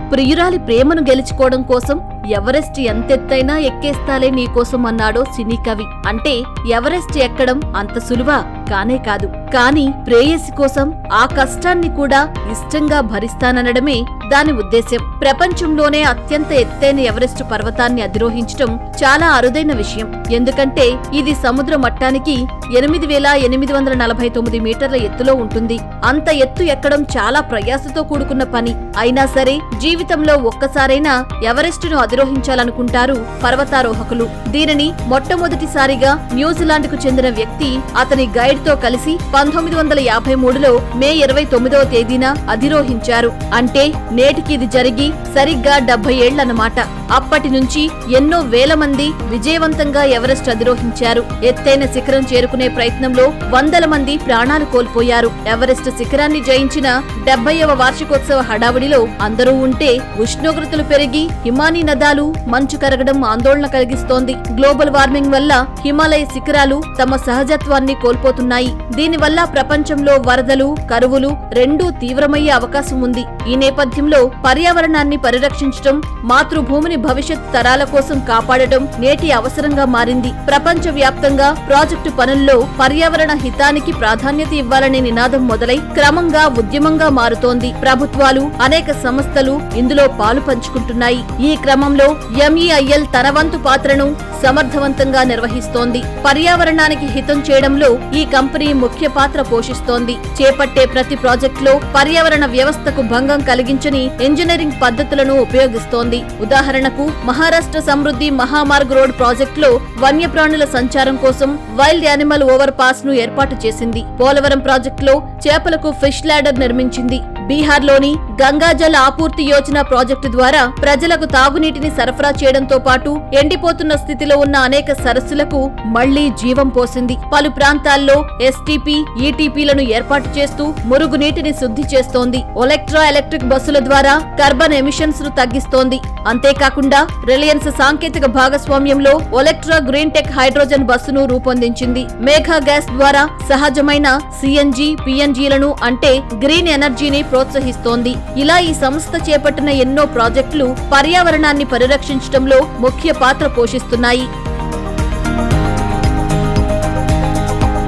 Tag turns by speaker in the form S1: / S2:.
S1: ప్రియురాలి ప్రేమను గెలుచుకోవడం కోసం ఎవరెస్ట్ ఎంతెత్తైనా ఎక్కేస్తాలే నీకోసం అన్నాడో సినీ కవి అంటే ఎవరెస్ట్ ఎక్కడం అంత సులువా కానే కాదు కాని ప్రేయసి కోసం ఆ కష్టాన్ని కూడా ఇష్టంగా భరిస్తాననడమే దాని ఉద్దేశ్యం ప్రపంచంలోనే అత్యంత ఎత్తైన ఎవరెస్ట్ పర్వతాన్ని అధిరోహించటం చాలా అరుదైన విషయం ఎందుకంటే ఇది సముద్ర మట్టానికి ఎనిమిది వేల ఎనిమిది వందల నలభై తొమ్మిది మీటర్ల ఎత్తులో ఉంటుంది అంత ఎత్తు ఎక్కడం చాలా ప్రయాసతో కూడుకున్న పని అయినా సరే జీవితంలో ఒక్కసారైనా ఎవరెస్టును అధిరోహించాలనుకుంటారు పర్వతారోహకులు దీనిని మొట్టమొదటిసారిగా న్యూజిలాండ్ కు చెందిన వ్యక్తి అతని గైడ్ తో కలిసి పంతొమ్మిది వందల యాభై మూడులో మే ఇరవై తొమ్మిదవ తేదీన అధిరోహించారు అంటే నేటికి ఇది జరిగి సరిగ్గా డెబ్బై ఏళ్లన్నమాట అప్పటి నుంచి ఎన్నో వేల మంది విజయవంతంగా ఎవరెస్ట్ అధిరోహించారు ఎత్తైన శిఖరం చేరుకునే ప్రయత్నంలో వందల మంది ప్రాణాలు కోల్పోయారు ఎవరెస్ట్ శిఖరాన్ని జయించిన డెబ్బైవ వార్షికోత్సవ హడావుడిలో అందరూ ఉంటే ఉష్ణోగ్రతలు పెరిగి హిమానీ నదాలు మంచు కరగడం ఆందోళన కలిగిస్తోంది గ్లోబల్ వార్మింగ్ వల్ల హిమాలయ శిఖరాలు తమ సహజత్వాన్ని కోల్పోతున్నాయి దీనివల్ల ప్రపంచంలో వరదలు కరువులు రెండూ తీవ్రమయ్యే అవకాశం ఉంది ఈ నేపథ్యంలో పర్యావరణాన్ని పరిరక్షించడం మాతృభూమిని భవిష్యత్ తరాల కోసం కాపాడటం నేటి అవసరంగా మారింది ప్రపంచ వ్యాప్తంగా ప్రాజెక్టు పనుల్లో పర్యావరణ హితానికి ప్రాధాన్యత ఇవ్వాలనే నినాదం మొదలై క్రమంగా ఉద్యమంగా మారుతోంది ప్రభుత్వాలు అనేక సంస్థలు ఇందులో పాలు పంచుకుంటున్నాయి ఈ క్రమంలో ఎంఈఐఎల్ తన వంతు పాత్రను సమర్థవంతంగా నిర్వహిస్తోంది పర్యావరణానికి హితం చేయడంలో ఈ కంపెనీ ముఖ్య పాత్ర పోషిస్తోంది చేపట్టే ప్రతి ప్రాజెక్టులో పర్యావరణ వ్యవస్థకు భంగం కలిగించని ఇంజనీరింగ్ పద్ధతులను ఉపయోగిస్తోంది ఉదాహరణకు మహారాష్ట్ర సమృద్ధి మహామార్గ్ రోడ్ ప్రాజెక్టులో వన్యప్రాణుల సంచారం కోసం వైల్డ్ యానిమల్ ఓవర్ పాస్ ను ఏర్పాటు చేసింది పోలవరం ప్రాజెక్టులో చేపలకు ఫిష్ ల్యాడర్ నిర్మించింది బీహార్లోని గంగాజల్ ఆపూర్తి యోజన ప్రాజెక్టు ద్వారా ప్రజలకు తాగునీటిని సరఫరా చేయడంతో పాటు ఎండిపోతున్న స్థితిలో ఉన్న అనేక సరస్సులకు మళ్లీ జీవం పోసింది పలు ప్రాంతాల్లో ఎస్టీపీ ఈటీపీలను ఏర్పాటు చేస్తూ మురుగునీటిని శుద్ధి చేస్తోంది ఒలెక్ట్రా ఎలక్ట్రిక్ బస్సుల ద్వారా కార్బన్ ఎమిషన్స్ ను తగ్గిస్తోంది అంతేకాకుండా రిలయన్స్ సాంకేతిక భాగస్వామ్యంలో ఒలెక్ట్రా గ్రీన్ టెక్ హైడ్రోజన్ బస్సును రూపొందించింది మేఘా గ్యాస్ ద్వారా సహజమైన సిఎన్జి పిఎన్జీలను అంటే గ్రీన్ ఎనర్జీని ప్రోత్సహిస్తోంది ఇలా ఈ సంస్థ చేపట్టిన ఎన్నో ప్రాజెక్టులు పర్యావరణాన్ని పరిరక్షించడంలో ముఖ్య పాత్ర పోషిస్తున్నాయి